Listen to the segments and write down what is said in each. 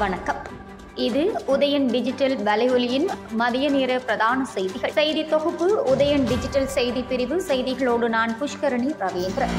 வணக்கம் இது உதயன் டிஜிட்டல் வலையொலியின் மதிய நேர பிரதான செய்திகள் செய்தி தொகுப்பு உதயன் டிஜிட்டல் செய்தி பிரிவு செய்திகளோடு நான் புஷ்கரணி ரவீந்திரன்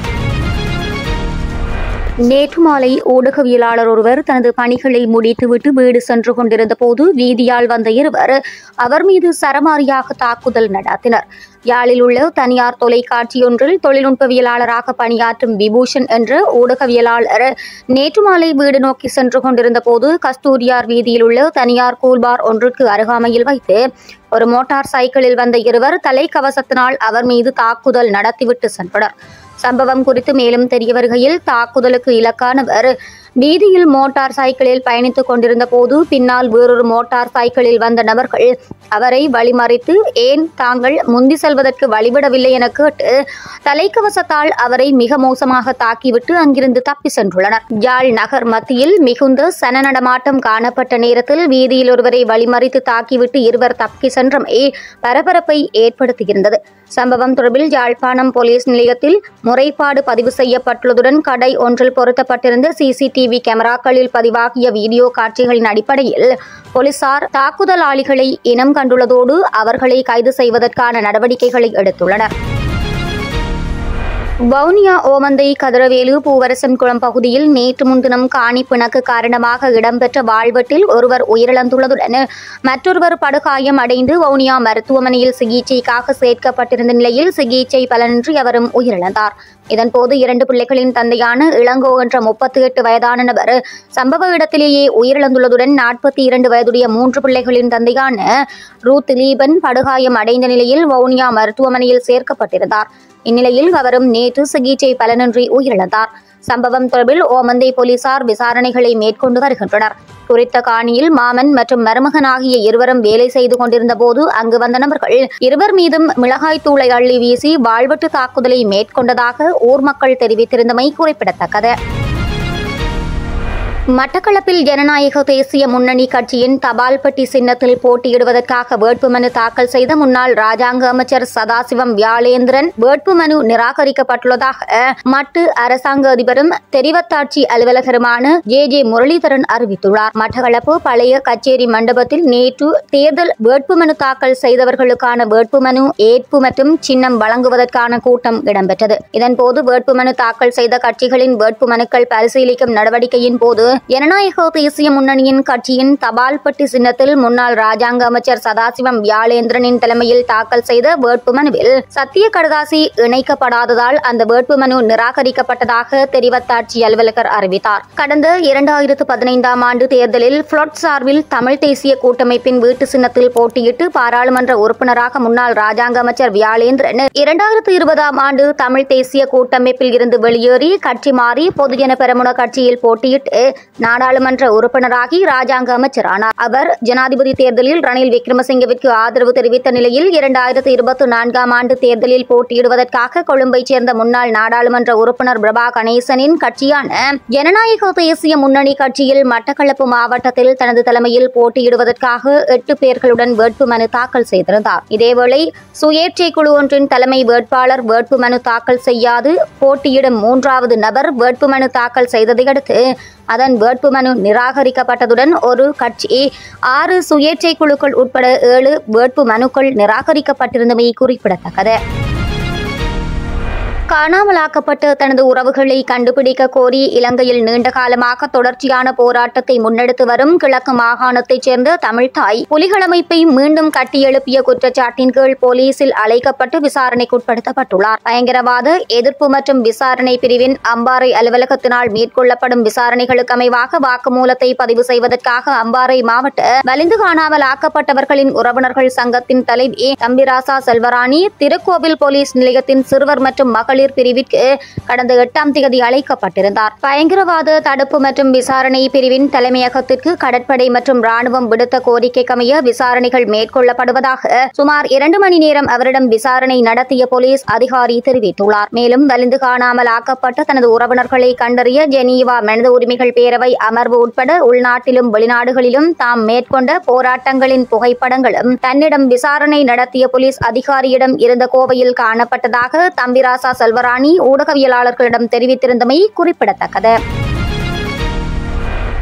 நேற்று மாலை ஊடகவியலாளர் ஒருவர் தனது பணிகளை முடித்துவிட்டு வீடு சென்று கொண்டிருந்த போது வீதியால் வந்த இருவர் அவர் மீது சரமாரியாக தாக்குதல் நடத்தினர் யாழில் உள்ள தனியார் தொலைக்காட்சியொன்றில் தொழில்நுட்பவியலாளராக பணியாற்றும் விபூஷன் என்ற ஊடகவியலாளர் நேற்று மாலை வீடு நோக்கி சென்று கொண்டிருந்த போது கஸ்தூரியார் வீதியில் உள்ள தனியார் கூல்பார் ஒன்றுக்கு அருகாமையில் வைத்து ஒரு மோட்டார் சைக்கிளில் வந்த இருவர் தலைக்கவசத்தினால் அவர் மீது தாக்குதல் நடத்திவிட்டு சென்றனர் சம்பவம் குறித்து மேலும் தெரிய வருகையில் தாக்குதலுக்கு இலக்கானவர் வீதியில் மோட்டார் சைக்கிளில் பயணித்துக் கொண்டிருந்த போது பின்னால் வேறொரு மோட்டார் சைக்கிளில் வந்த நபர்கள் அவரை வழிமறித்து ஏன் தாங்கள் முந்தி செல்வதற்கு வழிவிடவில்லை என கேட்டு தலைக்கவசத்தால் அவரை மிக மோசமாக தாக்கிவிட்டு அங்கிருந்து தப்பி சென்றுள்ளனர் யாழ் நகர் மத்தியில் மிகுந்த சன நடமாட்டம் காணப்பட்ட நேரத்தில் வீதியில் ஒருவரை வழிமறித்து தாக்கிவிட்டு இருவர் தப்பி சென்றமை பரபரப்பை ஏற்படுத்தியிருந்தது சம்பவம் தொடர்பில் யாழ்ப்பாணம் போலீஸ் நிலையத்தில் முறைப்பாடு பதிவு செய்யப்பட்டுள்ளதுடன் கடை ஒன்றில் பொருத்தப்பட்டிருந்த சிசிடிவி கேமராக்களில் பதிவாகிய வீடியோ காட்சிகளின் அடிப்படையில் போலீசார் தாக்குதலாளிகளை இனம் கண்டுள்ளதோடு அவர்களை கைது செய்வதற்கான நடவடிக்கைகளை எடுத்துள்ளனர் வவுனியா ஓமந்தை கதிரவேலு பூவரசன் குளம் பகுதியில் நேற்று முன்தினம் காணி பிணக்கு காரணமாக இடம்பெற்ற வாழ்வெட்டில் ஒருவர் உயிரிழந்துள்ளதுடன் மற்றொருவர் படுகாயம் அடைந்து வவுனியா மருத்துவமனையில் சிகிச்சைக்காக சேர்க்கப்பட்டிருந்த நிலையில் சிகிச்சை பலனின்றி அவரும் உயிரிழந்தார் இதன்போது இரண்டு பிள்ளைகளின் தந்தையான இளங்கோ என்ற முப்பத்தி எட்டு வயதான நபர் சம்பவ இடத்திலேயே உயிரிழந்துள்ளதுடன் நாற்பத்தி இரண்டு வயதுடைய மூன்று பிள்ளைகளின் தந்தையான ரூத் திலீபன் படுகாயம் அடைந்த நிலையில் வவுனியா மருத்துவமனையில் சேர்க்கப்பட்டிருந்தார் இந்நிலையில் அவரும் நேற்று சிகிச்சை பலனின்றி உயிரிழந்தார் சம்பவம் தொடர்பில் ஓமந்தை போலீசார் விசாரணைகளை மேற்கொண்டு வருகின்றனர் குறித்த காணியில் மாமன் மற்றும் மருமகன் ஆகிய இருவரும் வேலை செய்து கொண்டிருந்த போது அங்கு வந்த நபர்கள் இருவர் மீதும் மிளகாய் தூளை அள்ளி வீசி வாழ்வெட்டு தாக்குதலை மேற்கொண்டதாக ஊர் மக்கள் தெரிவித்திருந்தமை குறிப்பிடத்தக்கது மட்டக்களப்பில் ஜனநாயக தேசிய முன்னணி கட்சியின் தபால் பெட்டி சின்னத்தில் போட்டியிடுவதற்காக வேட்புமனு தாக்கல் செய்த முன்னாள் ராஜாங்க அமைச்சர் சதாசிவம் வியாளேந்திரன் வேட்புமனு நிராகரிக்கப்பட்டுள்ளதாக மட்டு அரசாங்க அதிபரும் தெரிவத்தாட்சி அலுவலகருமான ஜே ஜே முரளிதரன் அறிவித்துள்ளார் மட்டக்களப்பு பழைய கச்சேரி மண்டபத்தில் நேற்று தேர்தல் வேட்புமனு தாக்கல் செய்தவர்களுக்கான வேட்புமனு ஏற்பு மற்றும் சின்னம் வழங்குவதற்கான கூட்டம் இடம்பெற்றது இதன்போது வேட்புமனு தாக்கல் செய்த கட்சிகளின் வேட்புமனுக்கள் பரிசீலிக்கும் நடவடிக்கையின் போது ஜனநாயக தேசிய முன்னணியின் கட்சியின் தபால் பெட்டி சின்னத்தில் முன்னாள் ராஜாங்க அமைச்சர் சதாசிவம் வியாளேந்திரனின் தலைமையில் தாக்கல் செய்த வேட்புமனுவில் சத்திய கடதாசி இணைக்கப்படாததால் அந்த வேட்புமனு நிராகரிக்கப்பட்டதாக தெரிவத்தாட்சி அலுவலகர் அறிவித்தார் கடந்த இரண்டாயிரத்து பதினைந்தாம் ஆண்டு தேர்தலில் புளொட் சார்பில் தமிழ் தேசிய கூட்டமைப்பின் வீட்டு சின்னத்தில் போட்டியிட்டு பாராளுமன்ற உறுப்பினராக முன்னாள் ராஜாங்க அமைச்சர் வியாளேந்திரன் இரண்டாயிரத்து இருபதாம் ஆண்டு தமிழ் தேசிய கூட்டமைப்பில் இருந்து வெளியேறி கட்சி மாறி பொதுஜன பெரமுன கட்சியில் போட்டியிட்டு நாடாளுமன்ற உறுப்பினராகி ராஜாங்க அமைச்சரானார் அவர் ஜனாதிபதி தேர்தலில் ரணில் விக்ரமசிங்கவிற்கு ஆதரவு தெரிவித்த நிலையில் இரண்டாயிரத்து இருபத்தி நான்காம் ஆண்டு தேர்தலில் போட்டியிடுவதற்காக கொழும்பைச் சேர்ந்த முன்னாள் நாடாளுமன்ற உறுப்பினர் பிரபா கணேசனின் கட்சியான ஜனநாயக தேசிய முன்னணி கட்சியில் மட்டக்களப்பு மாவட்டத்தில் தனது தலைமையில் போட்டியிடுவதற்காக எட்டு பேர்களுடன் வேட்புமனு தாக்கல் செய்திருந்தார் இதேவேளை சுயேட்சை குழு ஒன்றின் தலைமை வேட்பாளர் வேட்புமனு தாக்கல் செய்யாது போட்டியிடும் மூன்றாவது நபர் வேட்புமனு தாக்கல் செய்ததை அடுத்து அதன் வேட்புமனு நிராகரிக்கப்பட்டதுடன் ஒரு கட்சி ஆறு சுயேட்சை குழுக்கள் உட்பட ஏழு வேட்பு மனுக்கள் நிராகரிக்கப்பட்டிருந்தமை குறிப்பிடத்தக்கது காணாமலாக்கப்பட்ட தனது உறவுகளை கண்டுபிடிக்க கோரி இலங்கையில் நீண்ட காலமாக தொடர்ச்சியான போராட்டத்தை முன்னெடுத்து வரும் கிழக்கு மாகாணத்தைச் சேர்ந்த தமிழ்தாய் புலிகள் அமைப்பை மீண்டும் கட்டியெழுப்பிய குற்றச்சாட்டின் கீழ் போலீசில் அழைக்கப்பட்டு விசாரணைக்குட்படுத்தப்பட்டுள்ளார் பயங்கரவாத எதிர்ப்பு மற்றும் விசாரணை பிரிவின் அம்பாறை அலுவலகத்தினால் மேற்கொள்ளப்படும் விசாரணைகளுக்கு அமைவாக வாக்குமூலத்தை பதிவு செய்வதற்காக அம்பாறை மாவட்ட வலிந்து காணாமல் ஆக்கப்பட்டவர்களின் உறவினர்கள் சங்கத்தின் தலைவி தம்பிராசா செல்வராணி திருக்கோவில் போலீஸ் நிலையத்தின் சிறுவர் மற்றும் மகளிர் மகளிர் பிரிவிற்கு கடந்த எட்டாம் தேதி அழைக்கப்பட்டிருந்தார் பயங்கரவாத தடுப்பு மற்றும் விசாரணை பிரிவின் தலைமையகத்திற்கு கடற்படை மற்றும் ராணுவம் விடுத்த கோரிக்கைக்கமைய விசாரணைகள் மேற்கொள்ளப்படுவதாக சுமார் இரண்டு மணி நேரம் அவரிடம் விசாரணை நடத்திய போலீஸ் அதிகாரி தெரிவித்துள்ளார் மேலும் வலிந்து காணாமல் ஆக்கப்பட்ட தனது உறவினர்களை கண்டறிய ஜெனீவா மனித உரிமைகள் பேரவை அமர்வு உட்பட உள்நாட்டிலும் வெளிநாடுகளிலும் தாம் மேற்கொண்ட போராட்டங்களின் புகைப்படங்களும் தன்னிடம் விசாரணை நடத்திய போலீஸ் அதிகாரியிடம் இருந்த கோவையில் காணப்பட்டதாக தம்பிராசா செல்வராணி ஊடகவியலாளர்களிடம் தெரிவித்திருந்தமை குறிப்பிடத்தக்கது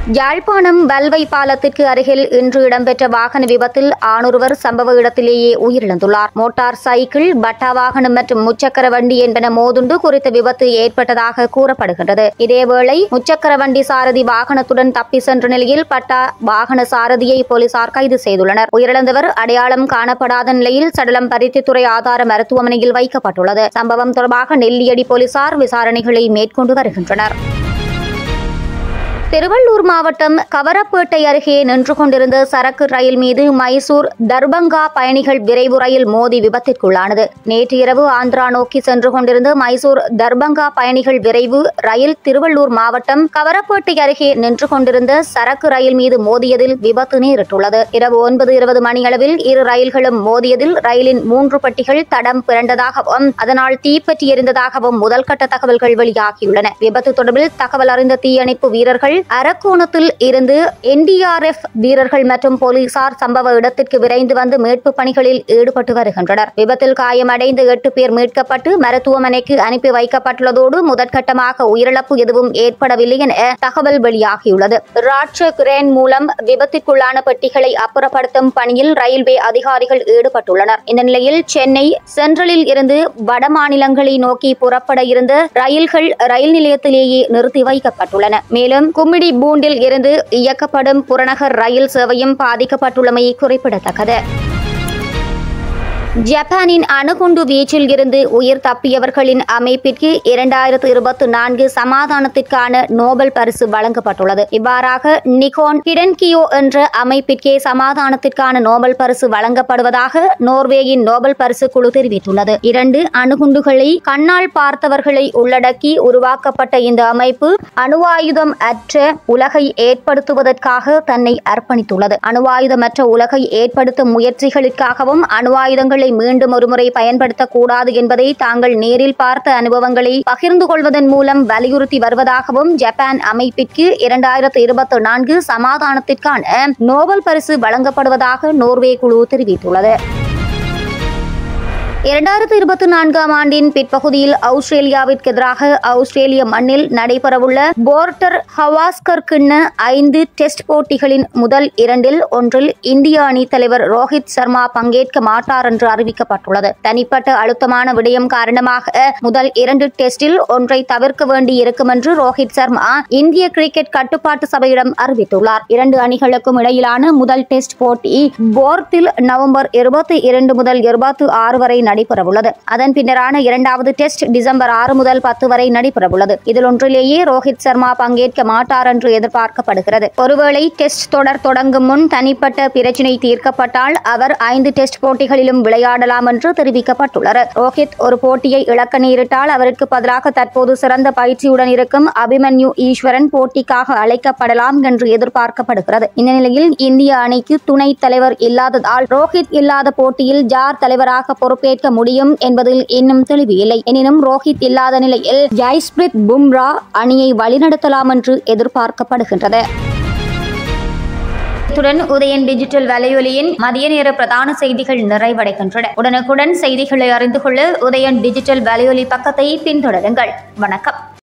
யாழ்ப்பாணம் வல்வை பாலத்திற்கு அருகில் இன்று இடம்பெற்ற வாகன விபத்தில் ஆணொருவர் சம்பவ இடத்திலேயே உயிரிழந்துள்ளார் மோட்டார் சைக்கிள் பட்டா வாகனம் மற்றும் முச்சக்கர வண்டி என்பன மோதுண்டு குறித்த விபத்து ஏற்பட்டதாக கூறப்படுகின்றது இதேவேளை முச்சக்கர வண்டி சாரதி வாகனத்துடன் தப்பி சென்ற நிலையில் பட்டா வாகன சாரதியை போலீசார் கைது செய்துள்ளனர் உயிரிழந்தவர் அடையாளம் காணப்படாத நிலையில் சடலம் பருத்தித்துறை ஆதார மருத்துவமனையில் வைக்கப்பட்டுள்ளது சம்பவம் தொடர்பாக நெல்லியடி போலீசார் விசாரணைகளை மேற்கொண்டு வருகின்றனர் திருவள்ளூர் மாவட்டம் கவரப்பேட்டை அருகே நின்று கொண்டிருந்த சரக்கு ரயில் மீது மைசூர் தர்பங்கா பயணிகள் விரைவு ரயில் மோதி விபத்திற்குள்ளானது நேற்று இரவு ஆந்திரா நோக்கி சென்று கொண்டிருந்த மைசூர் தர்பங்கா பயணிகள் விரைவு ரயில் திருவள்ளூர் மாவட்டம் கவரப்பேட்டை அருகே நின்று கொண்டிருந்த சரக்கு ரயில் மீது மோதியதில் விபத்து நேரிட்டுள்ளது இரவு ஒன்பது இருபது மணியளவில் இரு ரயில்களும் மோதியதில் ரயிலின் மூன்று பட்டிகள் தடம் பிறண்டதாகவும் அதனால் தீப்பற்றி எரிந்ததாகவும் முதல்கட்ட தகவல்கள் வெளியாகியுள்ளன விபத்து தொடர்பில் தகவல் அறிந்த தீயணைப்பு வீரர்கள் அரக்கோணத்தில் இருந்து என்டிஆர்எஃப் வீரர்கள் மற்றும் போலீசார் சம்பவ இடத்திற்கு விரைந்து வந்து மீட்பு பணிகளில் ஈடுபட்டு வருகின்றனர் விபத்தில் காயமடைந்த எட்டு பேர் மீட்கப்பட்டு மருத்துவமனைக்கு அனுப்பி வைக்கப்பட்டுள்ளதோடு முதற்கட்டமாக உயிரிழப்பு எதுவும் ஏற்படவில்லை என தகவல் வெளியாகியுள்ளது ராட்ச கிரேன் மூலம் விபத்திற்குள்ளான பெட்டிகளை அப்புறப்படுத்தும் பணியில் ரயில்வே அதிகாரிகள் ஈடுபட்டுள்ளனர் இந்த நிலையில் சென்னை சென்ட்ரலில் இருந்து வட மாநிலங்களை நோக்கி புறப்பட இருந்த ரயில்கள் ரயில் நிலையத்திலேயே நிறுத்தி வைக்கப்பட்டுள்ளன மேலும் கும்மிடி பூண்டில் இருந்து இயக்கப்படும் புறநகர் ரயில் சேவையும் பாதிக்கப்பட்டுள்ளமை குறிப்பிடத்தக்கது ஜப்பானின் அணுகுண்டு வீச்சில் இருந்து உயிர் தப்பியவர்களின் அமைப்பிற்கு இரண்டாயிரத்து இருபத்தி நான்கு சமாதானத்திற்கான நோபல் பரிசு வழங்கப்பட்டுள்ளது இவ்வாறாக நிகோன் ஹிடன்கியோ என்ற அமைப்பிற்கே சமாதானத்திற்கான நோபல் பரிசு வழங்கப்படுவதாக நோர்வேயின் நோபல் பரிசு குழு தெரிவித்துள்ளது இரண்டு அணுகுண்டுகளை கண்ணால் பார்த்தவர்களை உள்ளடக்கி உருவாக்கப்பட்ட இந்த அமைப்பு அணுவாயுதம் அற்ற உலகை ஏற்படுத்துவதற்காக தன்னை அர்ப்பணித்துள்ளது அணுவாயுதமற்ற உலகை ஏற்படுத்தும் முயற்சிகளுக்காகவும் அணுவாயுதங்களை மீண்டும் ஒருமுறை பயன்படுத்தக்கூடாது என்பதை தாங்கள் நேரில் பார்த்த அனுபவங்களை பகிர்ந்து கொள்வதன் மூலம் வலியுறுத்தி வருவதாகவும் ஜப்பான் அமைப்பிற்கு இரண்டாயிரத்து இருபத்தி நான்கு சமாதானத்திற்கான நோபல் பரிசு வழங்கப்படுவதாக நோர்வே குழு தெரிவித்துள்ளது இரண்டாயிரத்து இருபத்தி நான்காம் ஆண்டின் பிற்பகுதியில் ஆஸ்திரேலியாவிற்கு எதிராக ஆஸ்திரேலிய மண்ணில் நடைபெறவுள்ள போர்ட்டர் ஹவாஸ்கர் கிண்ண ஐந்து டெஸ்ட் போட்டிகளின் முதல் இரண்டில் ஒன்றில் இந்திய அணி தலைவர் ரோஹித் சர்மா பங்கேற்க மாட்டார் என்று அறிவிக்கப்பட்டுள்ளது தனிப்பட்ட அழுத்தமான விடயம் காரணமாக முதல் இரண்டு டெஸ்டில் ஒன்றை தவிர்க்க வேண்டி இருக்கும் என்று ரோஹித் சர்மா இந்திய கிரிக்கெட் கட்டுப்பாட்டு சபையிடம் அறிவித்துள்ளார் இரண்டு அணிகளுக்கும் இடையிலான முதல் டெஸ்ட் போட்டி போர்த்தில் நவம்பர் இருபத்தி இரண்டு முதல் இருபத்தி ஆறு வரை நடைபெறவுள்ளது அதன் பின்னரான இரண்டாவது டெஸ்ட் டிசம்பர் ஆறு முதல் பத்து வரை நடைபெறவுள்ளது இதில் ஒன்றிலேயே ரோஹித் சர்மா பங்கேற்க மாட்டார் என்று எதிர்பார்க்கப்படுகிறது ஒருவேளை டெஸ்ட் தொடர் தொடங்கும் முன் தனிப்பட்ட பிரச்சினை தீர்க்கப்பட்டால் அவர் ஐந்து டெஸ்ட் போட்டிகளிலும் விளையாடலாம் என்று தெரிவிக்கப்பட்டுள்ளது ரோஹித் ஒரு போட்டியை இழக்க நேரிட்டால் அவருக்கு பதிலாக தற்போது சிறந்த பயிற்சியுடன் இருக்கும் அபிமன்யு ஈஸ்வரன் போட்டிக்காக அழைக்கப்படலாம் என்று எதிர்பார்க்கப்படுகிறது இந்த நிலையில் இந்திய அணிக்கு துணைத் தலைவர் இல்லாததால் ரோஹித் இல்லாத போட்டியில் ஜார் தலைவராக பொறுப்பேற்க முடியும் என்பதில் இன்னும் தெளிவு இல்லை எனினும் ரோஹித் இல்லாத நிலையில் ஜெய்ஸ்பிரித் பும்ரா அணியை வழிநடத்தலாம் என்று எதிர்பார்க்கப்படுகின்றது இத்துடன் உதயன் டிஜிட்டல் வலையொலியின் மதிய நேர பிரதான செய்திகள் நிறைவடைகின்றன உடனுக்குடன் செய்திகளை அறிந்து கொள்ள உதயன் டிஜிட்டல் வலையொலி பக்கத்தை பின்தொடருங்கள் வணக்கம்